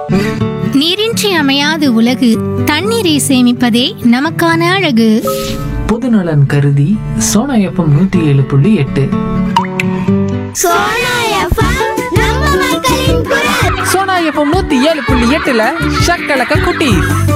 நீரின்றி அமையாது உலகு தண்ணீரை சேமிப்பதே நமக்கான அழகு பொதுநலன் கருதி சோனா எஃப்எம் நூத்தி ஏழு புள்ளி எட்டு சோனா எஃப்எம் நம்ம மக்களின் குரல் சோனா எஃப்எம் நூத்தி ஏழு புள்ளி எட்டுல ஷக்கலக்க குட்டி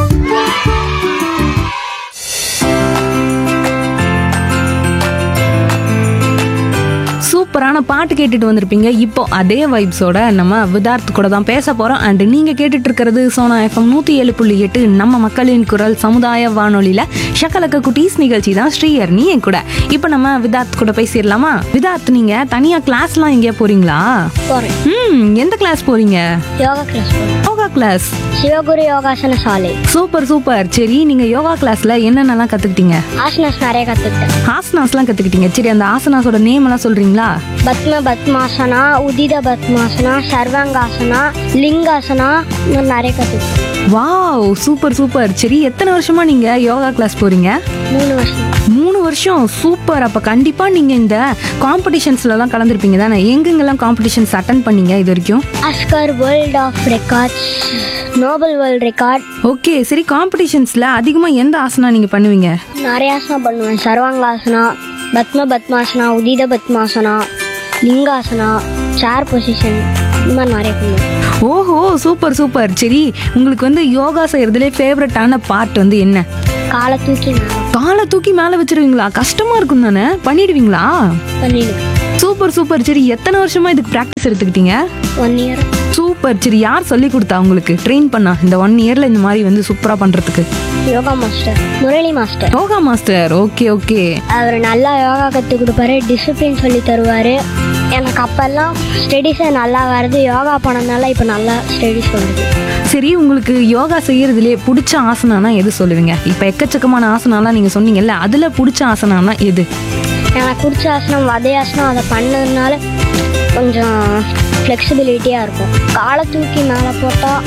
சூப்பரான பாட்டு கேட்டுட்டு வந்திருப்பீங்க இப்போ அதே வைப்ஸோட நம்ம விதார்த் கூட தான் பேச போறோம் அண்ட் நீங்க கேட்டுட்டு இருக்கிறது சோனா எஃப்எம் நூத்தி ஏழு புள்ளி எட்டு நம்ம மக்களின் குரல் சமுதாய வானொலியில ஷக்கலக்க குட்டீஸ் நிகழ்ச்சி தான் ஸ்ரீயர் நீ என் கூட இப்போ நம்ம விதார்த் கூட பேசிடலாமா விதார்த் நீங்க தனியா கிளாஸ்லாம் எங்கேயா போறீங்களா போறேன் ம் எந்த கிளாஸ் போறீங்க யோகா கிளாஸ் போறேன் யோகா கிளாஸ் சிவகுரு யோகாசன சாலை சூப்பர் சூப்பர் சரி நீங்க யோகா கிளாஸ்ல என்னென்னலாம் கத்துக்கிட்டீங்க ஆசனாஸ் நிறைய கத்துக்கிட்டேன் ஆசனாஸ்லாம் கத்துக்கிட்டீங்க சரி அந்த ஆசனாஸோட நேம் எல்லாம் சொல்றீங்களா பத்ம பத்மாசனா உதித பத்மாசனா சர்வாங்காசனா லிங்காசனா இன்னும் நிறைய கத்துக்கிட்டேன் வாவ் சூப்பர் சூப்பர் சரி எத்தனை வருஷமா நீங்க யோகா கிளாஸ் போறீங்க மூணு வருஷம் மூணு வருஷம் சூப்பர் அப்ப கண்டிப்பா நீங்க இந்த காம்படிஷன்ஸ்ல எல்லாம் கலந்துருப்பீங்க தானே எங்கெங்கெல்லாம் காம்படிஷன்ஸ் அட்டன் பண்ணீங்க இது வரைக்கும் அஸ்கர் world of records Nobel world record okay சரி காம்படிஷன்ஸ்ல அதிகமா எந்த ஆசனா நீங்க பண்ணுவீங்க நிறைய ஆசனம் பண்ணுவேன் சர்வாங்காசனா பத்ம பத்மாசனா உதித பத்மாசனா லிங்காசனா சேர் பொசிஷன் இந்த மாதிரி நிறைய பண்ணுவேன் ஓஹோ சூப்பர் சூப்பர் சரி உங்களுக்கு வந்து யோகா செய்யறதுல ஃபேவரட்டான பார்ட் வந்து என்ன காலை தூக்கி மேலே காலை தூக்கி மேல வச்சிருவீங்களா கஷ்டமா இருக்கும் தானே பண்ணிடுவீங்களா பண்ணிடுவேன் சூப்பர் சூப்பர் சரி எத்தனை வருஷமா இதுக்கு ப்ராக்டிஸ் எடுத்துக்கிட்டீங்க ஒன் இயர் சூப்பர் சரி யார் சொல்லி கொடுத்தா உங்களுக்கு ட்ரெயின் பண்ணா இந்த ஒன் இயர்ல இந்த மாதிரி வந்து சூப்பரா பண்றதுக்கு yoga master Murali master yoga master okay okay அவர் நல்லா யோகா கற்றுக் கொடுப்பாரு டிசிப்ளின் சொல்லி தருவார் எனக்கு அப்போல்லாம் ஸ்டடீஸே நல்லா வருது யோகா பண்ணனால இப்போ நல்லா ஸ்டடீஸ் வருது சரி உங்களுக்கு யோகா செய்யறதுலே பிடிச்ச ஆசனானா எது சொல்லுவீங்க இப்போ எக்கச்சக்கமான ஆசனாலாம் நீங்க சொன்னீங்கல்ல அதுல பிடிச்ச ஆசனானா எது எனக்கு பிடிச்ச ஆசனம் வதையாசனம் அதை பண்ணதுனால கொஞ்சம் ஃப்ளெக்சிபிலிட்டியாக இருக்கும் காலை தூக்கி மேலே போட்டால்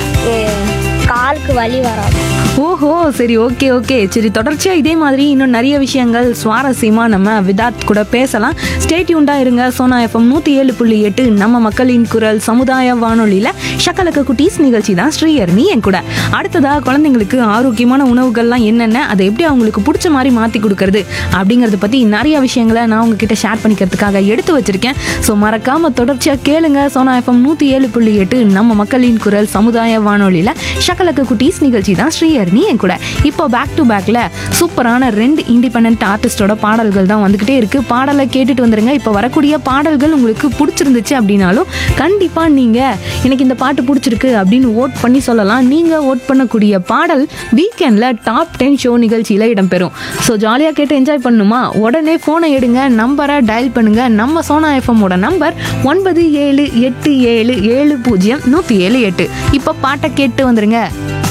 காலுக்கு வலி வராது ஓஹோ சரி ஓகே ஓகே சரி தொடர்ச்சியா இதே மாதிரி இன்னும் நிறைய விஷயங்கள் சுவாரஸ்யமா நம்ம விதாத் கூட பேசலாம் ஸ்டேட்யூண்டா இருங்க சோனா எஃப்எம் நூத்தி ஏழு புள்ளி எட்டு நம்ம மக்களின் குரல் சமுதாய வானொலியில ஷக்கலக்க குட்டீஸ் நிகழ்ச்சி தான் ஸ்ரீயர்னி என் கூட அடுத்ததா குழந்தைங்களுக்கு ஆரோக்கியமான உணவுகள்லாம் என்னென்ன அதை எப்படி அவங்களுக்கு பிடிச்ச மாதிரி மாத்தி கொடுக்கறது அப்படிங்கறத பத்தி நிறைய விஷயங்களை நான் உங்ககிட்ட ஷேர் பண்ணிக்கிறதுக்காக எடுத்து வச்சிருக்கேன் ஸோ மறக்காம தொடர்ச்சியா கேளுங்க சோனா எஃப்எம் நூத்தி ஏழு புள்ளி எட்டு நம்ம மக்களின் குரல் சமுதாய வானொலியில ஷக்கலக்க குட்டீஸ் நிகழ்ச்சி தான் ஸ்ரீஹர்னி என் கூட இப்போ பேக் டு பேக்ல சூப்பரான ரெண்டு இண்டிபெண்ட் ஆர்டிஸ்டோட பாடல்கள் தான் வந்துகிட்டே இருக்கு பாடலை கேட்டுட்டு வந்துருங்க இப்போ வரக்கூடிய பாடல்கள் உங்களுக்கு பிடிச்சிருந்துச்சு அப்படின்னாலும் கண்டிப்பா நீங்க எனக்கு இந்த பாட்டு பிடிச்சிருக்கு அப்படின்னு ஓட் பண்ணி சொல்லலாம் நீங்க ஓட் பண்ணக்கூடிய பாடல் வீக்கெண்ட்ல டாப் டென் ஷோ நிகழ்ச்சியில இடம்பெறும் ஸோ ஜாலியாக கேட்டு என்ஜாய் பண்ணுமா உடனே ஃபோனை எடுங்க நம்பரை டயல் பண்ணுங்க நம்ம சோனா எஃப்எம்மோட நம்பர் ஒன்பது ஏழு எட்டு ஏழு ஏழு பூஜ்ஜியம் நூற்றி ஏழு எட்டு இப்போ பாட்டை கேட்டு வந்துருங்க